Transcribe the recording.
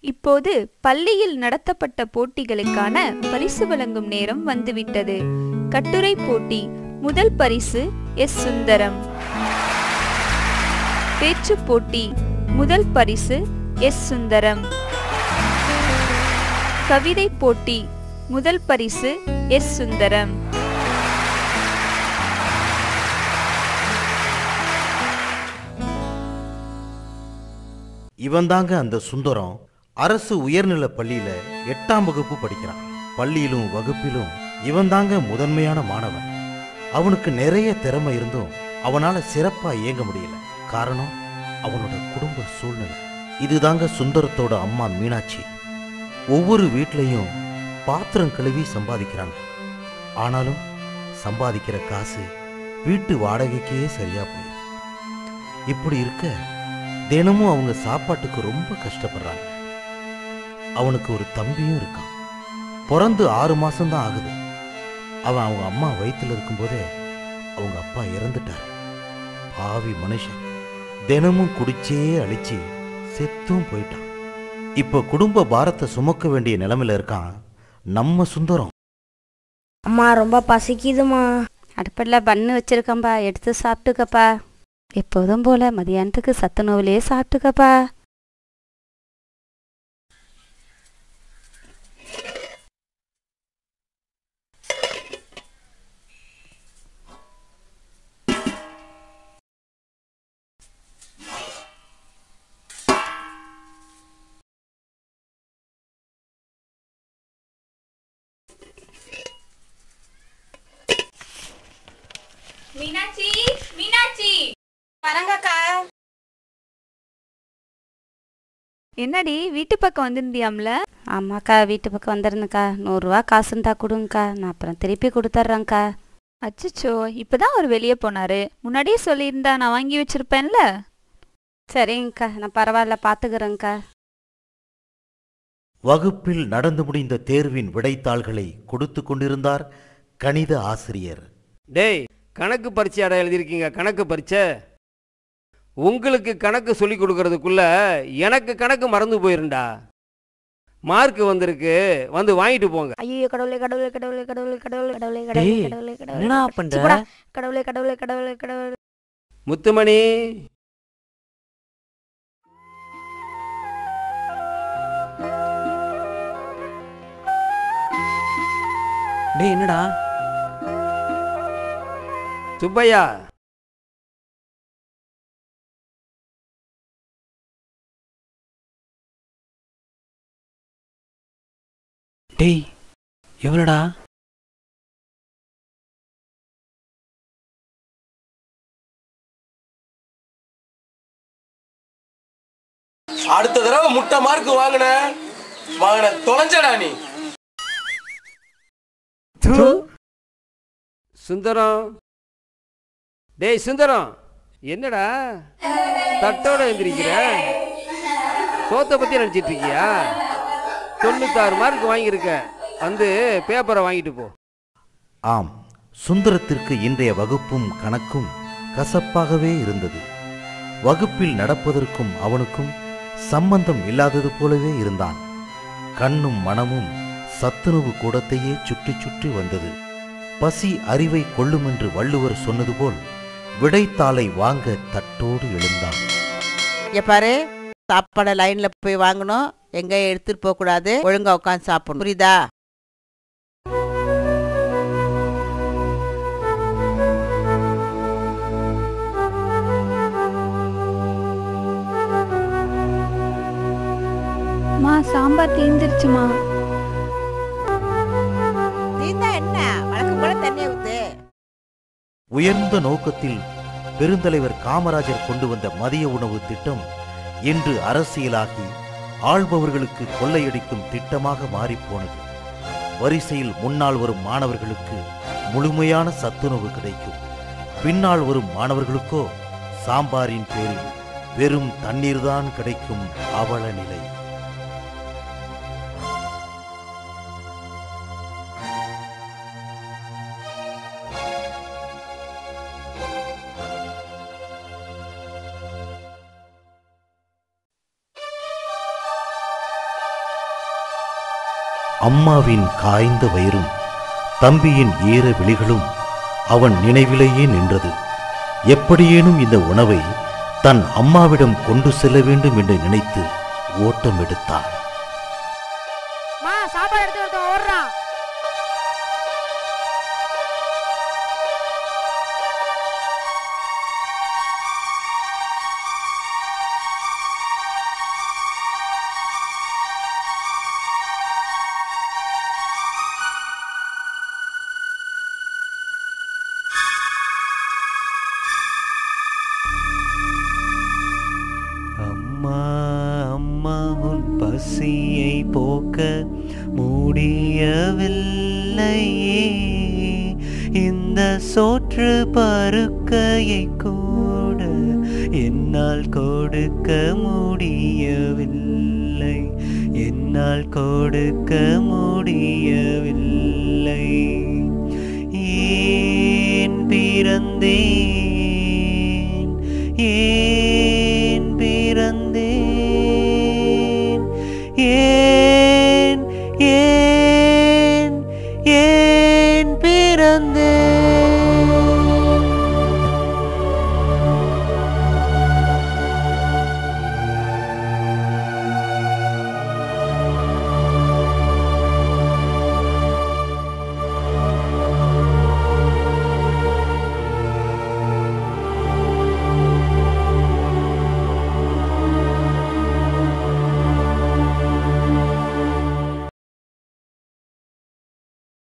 இப்போது பள்ளியில் நடத்தப்பட்ட போட்டிகளுக்கான பரிசு வழங்கும் நேரம் வந்துவிட்டது கட்டுரை போட்டி முதல் பரிசு எஸ் சுந்தரம் பேச்சு போட்டி முதல் பரிசு எஸ் சுந்தரம் கவிதை போட்டி முதல் பரிசு எஸ் சுந்தரம் இவன்தாங்க அந்த சுந்தரம் அரசு உயர்நிலை பள்ளியில எட்டாம் வகுப்பு படிக்கிறான் பள்ளியிலும் வகுப்பிலும் இவன்தாங்க முதன்மையான மாணவன் அவனுக்கு நிறைய திறமை இருந்தும் அவனால சிறப்பா இயங்க முடியல காரணம் அவனோட குடும்ப சூழ்நிலை இதுதாங்க சுந்தரத்தோட அம்மா மீனாட்சி ஒவ்வொரு வீட்லயும் பாத்திரம் கழுவி சம்பாதிக்கிறாங்க ஆனாலும் சம்பாதிக்கிற காசு வீட்டு வாடகைக்கே சரியா போயிடும் இப்படி இருக்க தினமும் அவங்க சாப்பாட்டுக்கு ரொம்ப கஷ்டப்படுறாங்க அவனுக்கு ஒரு தம்பியும் இருக்கான் பிறந்து ஆறு மாசம்தான் ஆகுது அவன் அவங்க அம்மா வயித்துல இருக்கும்போதே அவங்க அப்பா இறந்துட்டார் பாவி மனுஷன் தினமும் குடிச்சே அழிச்சு செத்தும் போயிட்டான் இப்ப குடும்ப பாரத்தை சுமக்க வேண்டிய நிலைமையில இருக்கான் நம்ம சுந்தரம் அம்மா ரொம்ப பசிக்குதுமா அடுப்பில் பண்ணு வச்சிருக்கேன்ப்பா எடுத்து சாப்பிட்டுக்கப்பா எப்போதும் போல மதியானத்துக்கு சத்துணவுலையே சாப்பிட்டுக்கப்பா மீனாட்சி மீனாட்சி வரங்கக்கா என்னடி வீட்டு பக்கம் வந்திருந்தியாம்ல ஆமாக்கா வீட்டு பக்கம் வந்துருந்துக்கா நூறுரூவா காசுந்தா கொடுங்கக்கா நான் அப்புறம் திருப்பி கொடுத்துட்றேங்க்கா அச்சச்சோ இப்பதான் அவர் வெளியே போனாரு முன்னாடியே சொல்லியிருந்தா நான் வாங்கி வச்சிருப்பேன்ல சரிங்கக்கா நான் பரவாயில்ல பார்த்துக்கிறேங்க்கா வகுப்பில் நடந்து முடிந்த தேர்வின் விடைத்தாள்களை கொடுத்து கொண்டிருந்தார் கணித ஆசிரியர் டேய் கணக்கு பரீட்சையாடா எழுதியிருக்கீங்க கணக்கு பரீட்சை உங்களுக்கு கணக்கு சொல்லி கொடுக்கறதுக்குள்ள எனக்கு கணக்கு மறந்து போயிருண்டா மார்க் வந்திருக்கு வந்து வாங்கிட்டு போங்க ஐயோ கடவுளே கடவுளே கடவுளே கடவுளே கடவுளே கடவுளே கடவுளே டேய், கடவுளே கடவுளே என்னடா சி, பண்ற போடா. கடவுளே கடவுளே கடவுளே கடவுளே முத்துமணி டேய் என்னடா சுப்பையா டேய் எவ்வளோடா அடுத்த தடவை முட்டை மார்க் வாங்கின வாங்கின தொலைஞ்சடா நீ சுந்தரம் டேய் சுந்தரம் என்னடா தட்டோட எழுந்திருக்கிற சோத்தை பத்தி நினைச்சிட்டு இருக்கியா தொண்ணூத்தாறு மார்க் வாங்கியிருக்க வந்து பேப்பரை வாங்கிட்டு போ ஆம் சுந்தரத்திற்கு இன்றைய வகுப்பும் கணக்கும் கசப்பாகவே இருந்தது வகுப்பில் நடப்பதற்கும் அவனுக்கும் சம்பந்தம் இல்லாதது போலவே இருந்தான் கண்ணும் மனமும் சத்துணவு கூடத்தையே சுற்றி சுற்றி வந்தது பசி அறிவை கொள்ளுமென்று வள்ளுவர் சொன்னது போல் விடைத்தாளை வாங்க தட்டோடு எழுந்தான் இங்க பாரு சாப்பாடை லைன்ல போய் வாங்கணும் எங்க எடுத்துட்டு போக கூடாது ஒழுங்கா உட்காந்து சாப்பிடணும் புரியுதா மா சாம்பார் தீந்துருச்சுமா நீந்தா என்ன வழக்கம் போல தண்ணியை ஊத்து உயர்ந்த நோக்கத்தில் பெருந்தலைவர் காமராஜர் கொண்டு வந்த மதிய உணவு திட்டம் இன்று அரசியலாகி ஆள்பவர்களுக்கு கொள்ளையடிக்கும் திட்டமாக மாறிப்போனது வரிசையில் முன்னால் வரும் மாணவர்களுக்கு முழுமையான சத்துணவு கிடைக்கும் பின்னால் வரும் மாணவர்களுக்கோ சாம்பாரின் பேரில் வெறும் தண்ணீர்தான் கிடைக்கும் அவல நிலை அம்மாவின் காய்ந்த வயிறும் தம்பியின் ஈர விழிகளும் அவன் நினைவிலேயே நின்றது எப்படியேனும் இந்த உணவை தன் அம்மாவிடம் கொண்டு செல்ல வேண்டும் என்று நினைத்து ஓட்டம் எடுத்தான் மா சாப்பாடு எடுத்து ஒருத்தன் ஓடுறான் அம்மா அம்மா உன் பசியை போக்க முடியவில்லையே இந்த சோற்று பருக்கையை கூட என்னால் கொடுக்க முடியவில்லை என்னால் கொடுக்க முடியவில்லை ஏன் பிறந்தேன் ஏன் பிறந்தேன் ஏன் ஏன் ஏன் பிறந்தேன்